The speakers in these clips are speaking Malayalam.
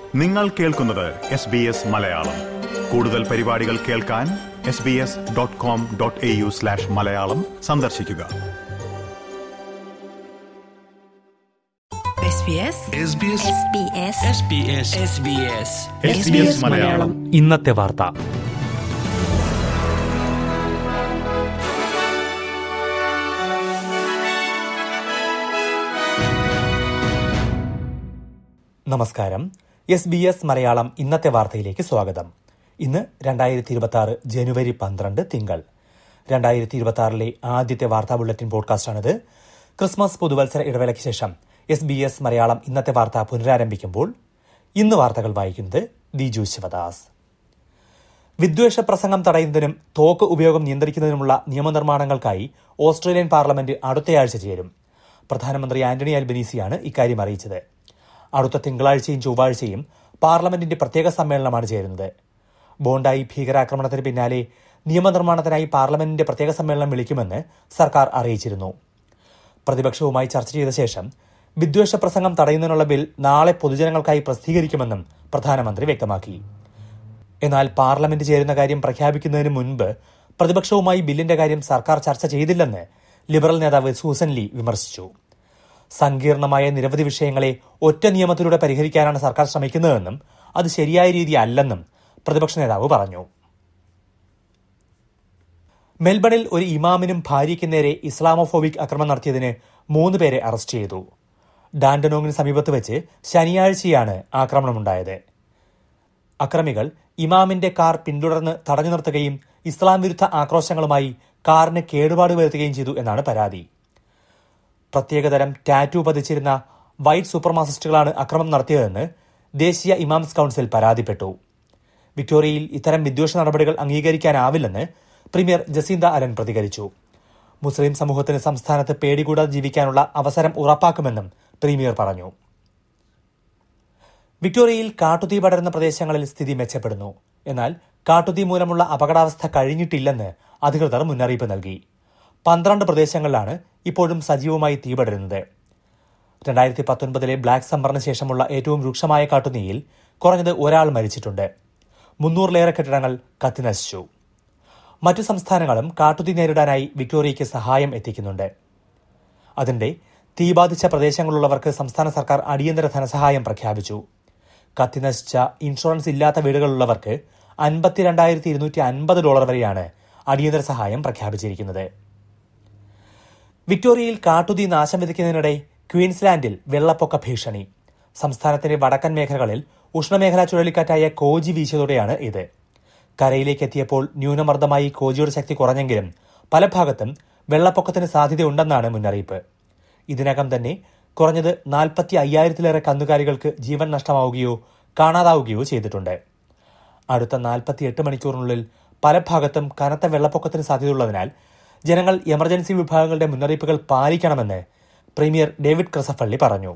നിങ്ങൾ കേൾക്കുന്നത് എസ് ബി എസ് മലയാളം കൂടുതൽ പരിപാടികൾ കേൾക്കാൻ S B S dot com dot A U slash Malayalam സന്ദർശിക്കുക SBS SBS SBS SBS SBS SBS Malayalam ഇന്നത്തെ വാർത്ത നമസ്കാരം എസ് ബി എസ് മലയാളം ഇന്നത്തെ വാർത്തയിലേക്ക് സ്വാഗതം ഇന്ന് രണ്ടായിരത്തി ഇരുപത്തി ആറ് ജനുവരി പന്ത്രണ്ട് തിങ്കൾ രണ്ടായിരത്തി ഇരുപത്തി ആറിലെ ആദ്യത്തെ വാർത്താ ബുള്ളറ്റിൻ പോഡ്കാസ്റ്റാണിത് ക്രിസ്മസ് പുതുവത്സര ഇടവേളയ്ക്ക് ശേഷം എസ് ബി എസ് മലയാളം ഇന്നത്തെ വാർത്ത പുനരാരംഭിക്കുമ്പോൾ ഇന്ന് വാർത്തകൾ വായിക്കുന്നത് ദിജു ശിവദാസ് വിദ്വേഷ പ്രസംഗം തടയുന്നതിനും തോക്ക് ഉപയോഗം നിയന്ത്രിക്കുന്നതിനുമുള്ള നിയമനിർമ്മാണങ്ങൾക്കായി ഓസ്ട്രേലിയൻ പാർലമെന്റ് അടുത്തയാഴ്ച ചേരും പ്രധാനമന്ത്രി ആന്റണി അൽബനീസിയാണ് ഇക്കാര്യം അറിയിച്ചത് അടുത്ത തിങ്കളാഴ്ചയും ചൊവ്വാഴ്ചയും പാർലമെന്റിന്റെ പ്രത്യേക സമ്മേളനമാണ് ചേരുന്നത് ബോണ്ടായി ഭീകരാക്രമണത്തിന് പിന്നാലെ നിയമനിർമ്മാണത്തിനായി പാർലമെന്റിന്റെ പ്രത്യേക സമ്മേളനം വിളിക്കുമെന്ന് സർക്കാർ അറിയിച്ചിരുന്നു പ്രതിപക്ഷവുമായി ചർച്ച ചെയ്ത ശേഷം വിദ്വേഷ പ്രസംഗം തടയുന്നതിനുള്ള ബിൽ നാളെ പൊതുജനങ്ങൾക്കായി പ്രസിദ്ധീകരിക്കുമെന്നും പ്രധാനമന്ത്രി വ്യക്തമാക്കി എന്നാൽ പാർലമെന്റ് ചേരുന്ന കാര്യം പ്രഖ്യാപിക്കുന്നതിന് മുൻപ് പ്രതിപക്ഷവുമായി ബില്ലിന്റെ കാര്യം സർക്കാർ ചർച്ച ചെയ്തില്ലെന്ന് ലിബറൽ നേതാവ് സൂസൻ ലീ വിമർശിച്ചു സങ്കീർണമായ നിരവധി വിഷയങ്ങളെ ഒറ്റ നിയമത്തിലൂടെ പരിഹരിക്കാനാണ് സർക്കാർ ശ്രമിക്കുന്നതെന്നും അത് ശരിയായ രീതി അല്ലെന്നും പ്രതിപക്ഷ നേതാവ് പറഞ്ഞു മെൽബണിൽ ഒരു ഇമാമിനും ഭാര്യയ്ക്കും നേരെ ഇസ്ലാമോഫോബിക് ആക്രമണം നടത്തിയതിന് മൂന്ന് പേരെ അറസ്റ്റ് ചെയ്തു ഡാൻഡനോങ്ങിന് സമീപത്ത് വെച്ച് ശനിയാഴ്ചയാണ് ആക്രമണമുണ്ടായത് അക്രമികൾ ഇമാമിന്റെ കാർ പിന്തുടർന്ന് തടഞ്ഞു നിർത്തുകയും ഇസ്ലാം വിരുദ്ധ ആക്രോശങ്ങളുമായി കാറിന് കേടുപാട് വരുത്തുകയും ചെയ്തു എന്നാണ് പരാതി പ്രത്യേകതരം ടാറ്റു പതിച്ചിരുന്ന വൈറ്റ് സൂപ്പർമാസിസ്റ്റുകളാണ് അക്രമം നടത്തിയതെന്ന് ദേശീയ ഇമാംസ് കൌൺസിൽ പരാതിപ്പെട്ടു വിക്ടോറിയയിൽ ഇത്തരം വിദ്വേഷ നടപടികൾ അംഗീകരിക്കാനാവില്ലെന്ന് പ്രീമിയർ ജസീന്ത അലൻ പ്രതികരിച്ചു മുസ്ലിം സമൂഹത്തിന് സംസ്ഥാനത്ത് പേടികൂടാതെ ജീവിക്കാനുള്ള അവസരം ഉറപ്പാക്കുമെന്നും പ്രീമിയർ പറഞ്ഞു വിക്ടോറിയയിൽ കാട്ടുതീ പടരുന്ന പ്രദേശങ്ങളിൽ സ്ഥിതി മെച്ചപ്പെടുന്നു എന്നാൽ കാട്ടുതീ മൂലമുള്ള അപകടാവസ്ഥ കഴിഞ്ഞിട്ടില്ലെന്ന് അധികൃതർ മുന്നറിയിപ്പ് നൽകി പന്ത്രണ്ട് പ്രദേശങ്ങളിലാണ് ഇപ്പോഴും സജീവമായി തീപടരുന്നത് രണ്ടായിരത്തി പത്തൊൻപതിലെ ബ്ലാക്ക് സമ്മറിന് ശേഷമുള്ള ഏറ്റവും രൂക്ഷമായ കാട്ടുതീയിൽ കുറഞ്ഞത് ഒരാൾ മരിച്ചിട്ടുണ്ട് മുന്നൂറിലേറെ കെട്ടിടങ്ങൾ കത്തിനശിച്ചു മറ്റു സംസ്ഥാനങ്ങളും കാട്ടുതീ നേരിടാനായി വിക്ടോറിയയ്ക്ക് സഹായം എത്തിക്കുന്നുണ്ട് അതിന്റെ തീ ബാധിച്ച പ്രദേശങ്ങളുള്ളവർക്ക് സംസ്ഥാന സർക്കാർ അടിയന്തര ധനസഹായം പ്രഖ്യാപിച്ചു കത്തിനശിച്ച ഇൻഷുറൻസ് ഇല്ലാത്ത വീടുകളുള്ളവർക്ക് അൻപത്തിരണ്ടായിരത്തി ഇരുന്നൂറ്റി അൻപത് ഡോളർ വരെയാണ് അടിയന്തര സഹായം പ്രഖ്യാപിച്ചിരിക്കുന്നത് വിക്ടോറിയയിൽ കാട്ടുതീ നാശം വിതയ്ക്കുന്നതിനിടെ ക്വീൻസ്ലാൻഡിൽ വെള്ളപ്പൊക്ക ഭീഷണി സംസ്ഥാനത്തിന്റെ വടക്കൻ മേഖലകളിൽ ഉഷ്ണമേഖലാ ചുഴലിക്കാറ്റായ കോജി വീശിയതോടെയാണ് ഇത് കരയിലേക്ക് എത്തിയപ്പോൾ ന്യൂനമർദ്ദമായി കോജിയുടെ ശക്തി കുറഞ്ഞെങ്കിലും പല ഭാഗത്തും വെള്ളപ്പൊക്കത്തിന് സാധ്യതയുണ്ടെന്നാണ് മുന്നറിയിപ്പ് ഇതിനകം തന്നെ കുറഞ്ഞത് നാൽപ്പത്തി അയ്യായിരത്തിലേറെ കന്നുകാലികൾക്ക് ജീവൻ നഷ്ടമാവുകയോ കാണാതാവുകയോ ചെയ്തിട്ടുണ്ട് അടുത്ത നാൽപ്പത്തിയെട്ട് മണിക്കൂറിനുള്ളിൽ പല ഭാഗത്തും കനത്ത വെള്ളപ്പൊക്കത്തിന് സാധ്യതയുള്ളതിനാൽ ജനങ്ങൾ എമർജൻസി വിഭാഗങ്ങളുടെ മുന്നറിയിപ്പുകൾ പാലിക്കണമെന്ന് പ്രീമിയർ ഡേവിഡ് ക്രിസഫള്ളി പറഞ്ഞു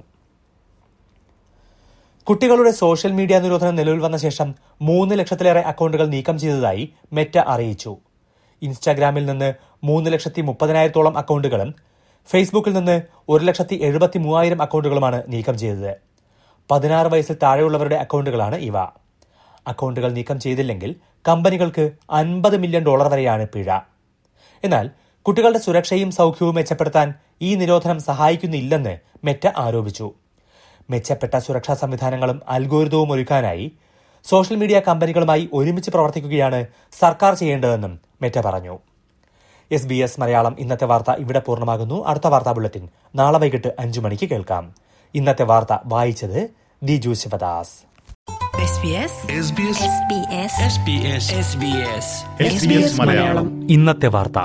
കുട്ടികളുടെ സോഷ്യൽ മീഡിയ നിരോധനം നിലവിൽ വന്ന ശേഷം മൂന്ന് ലക്ഷത്തിലേറെ അക്കൗണ്ടുകൾ നീക്കം ചെയ്തതായി മെറ്റ അറിയിച്ചു ഇൻസ്റ്റാഗ്രാമിൽ നിന്ന് മൂന്ന് ലക്ഷത്തി മുപ്പതിനായിരത്തോളം അക്കൗണ്ടുകളും ഫേസ്ബുക്കിൽ നിന്ന് ഒരു ലക്ഷത്തി എഴുപത്തി മൂവായിരം അക്കൗണ്ടുകളുമാണ് നീക്കം ചെയ്തത് പതിനാറ് വയസ്സിൽ താഴെയുള്ളവരുടെ അക്കൗണ്ടുകളാണ് ഇവ അക്കൗണ്ടുകൾ നീക്കം ചെയ്തില്ലെങ്കിൽ കമ്പനികൾക്ക് അൻപത് മില്യൺ ഡോളർ വരെയാണ് പിഴ എന്നാൽ കുട്ടികളുടെ സുരക്ഷയും സൗഖ്യവും മെച്ചപ്പെടുത്താൻ ഈ നിരോധനം സഹായിക്കുന്നില്ലെന്ന് മെറ്റ ആരോപിച്ചു മെച്ചപ്പെട്ട സുരക്ഷാ സംവിധാനങ്ങളും അൽഗോരിതവും ഒരുക്കാനായി സോഷ്യൽ മീഡിയ കമ്പനികളുമായി ഒരുമിച്ച് പ്രവർത്തിക്കുകയാണ് സർക്കാർ ചെയ്യേണ്ടതെന്നും മെറ്റ പറഞ്ഞു എസ് ബി എസ് മലയാളം ഇന്നത്തെ വാർത്ത ഇവിടെ പൂർണ്ണമാകുന്നു അടുത്ത വാർത്താ ബുള്ളറ്റിൻ നാളെ വൈകിട്ട് അഞ്ചു മണിക്ക് കേൾക്കാം ഇന്നത്തെ വാർത്ത വായിച്ചത് Diju Sivadas SBS SBS SBS SBS SBS SBS Malayalam ഇന്നത്തെ വാർത്ത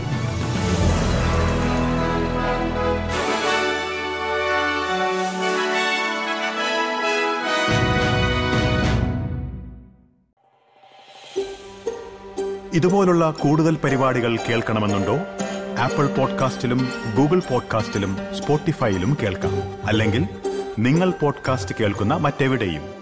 ഇതുപോലുള്ള കൂടുതൽ പരിപാടികൾ കേൾക്കണമെന്നുണ്ടോ ആപ്പിൾ പോഡ്കാസ്റ്റിലും ഗൂഗിൾ പോഡ്കാസ്റ്റിലും സ്പോട്ടിഫൈയിലും കേൾക്കാം അല്ലെങ്കിൽ നിങ്ങൾ പോഡ്കാസ്റ്റ് കേൾക്കുന്ന മറ്റെവിടെയും